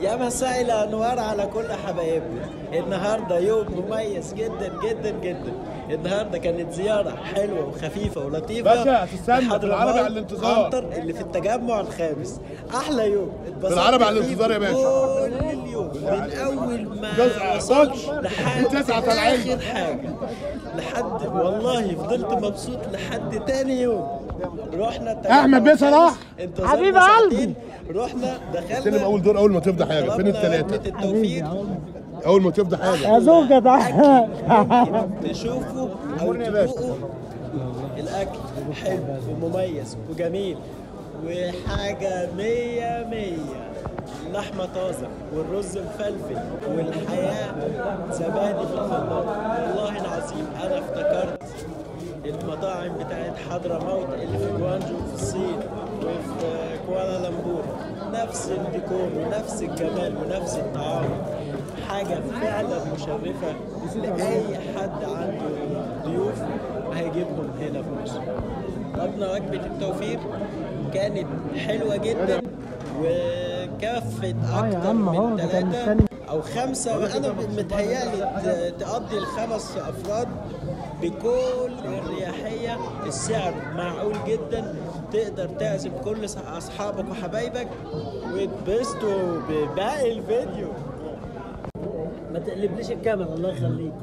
يا مساء الانوار على كل حبايبنا النهارده يوم مميز جدا جدا جدا النهارده كانت زياره حلوه وخفيفه ولطيفه باشا، تستنى، لحضرموت بالعربي على الانتظار. عنتر اللي في التجمع الخامس احلى يوم اتبسطت بالعربي على فيه الانتظار يا باشا. كل اليوم من اول ما جزء وصلت بص، لحد تسعة طالعين. اخر حاجه لحد والله فضلت مبسوط لحد تاني يوم رحنا التجمع أحمد بيه صلاح. انتظرنا حبيب ساعتين. قلبي. رحنا سلم دخلنا اول دور اول ما تفضى حاجه فين طلبنا الثلاثه وجبة التوفيق اول ما تفضى حاجه يا زوجة ده تشوفوا او تذوقوا الاكل حلو ومميز وجميل وحاجه مية مية لحمة طازة والرز مفلفل والحياة زبادي في الخلاط والله العظيم أنا افتكرت المطاعم بتاعت حضرموت اللي في جوانجو في الصين وفي كوالالمبور نفس الديكور ونفس الجمال ونفس الطعام حاجة فعلا مشرفة لأي حد عنده ضيوف هيجيبهم هنا في مصر طلبنا وجبة التوفير كانت حلوة جدا وكفت أكتر عم أهو، من ده كان ثلاثة مستني. أو خمسة أنا متهيألي ت- تقضي الخمس أفراد بكل الرياحية السعر معقول جدا تقدر تعزم كل ص- أصحابك وحبايبك وتبسطوا بباقي الفيديو ما تقلبليش الكاميرا الله يخليك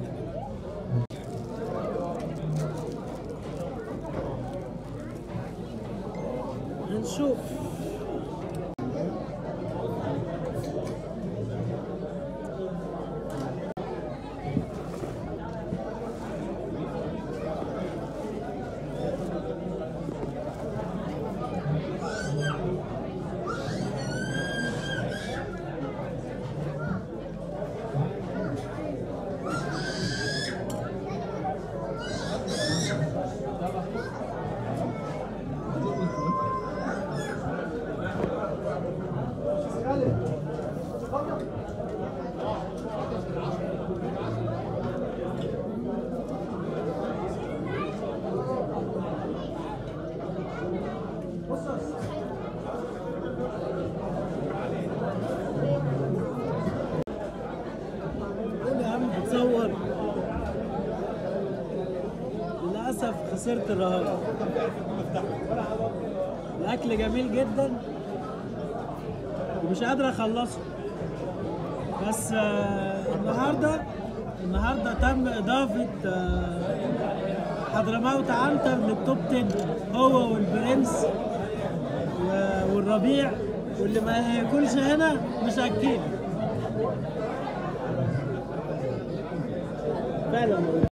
هنشوف قول يا عم بتصور للأسف خسرت الرهان الأكل جميل جدا ومش قادر أخلصه بس آه، النهاردة النهاردة تم إضافة آه، حضرموت عنتر للتوب 10 هو والبرنس و- والربيع واللي ما ياكلش هنا مش أكيد فعلا والله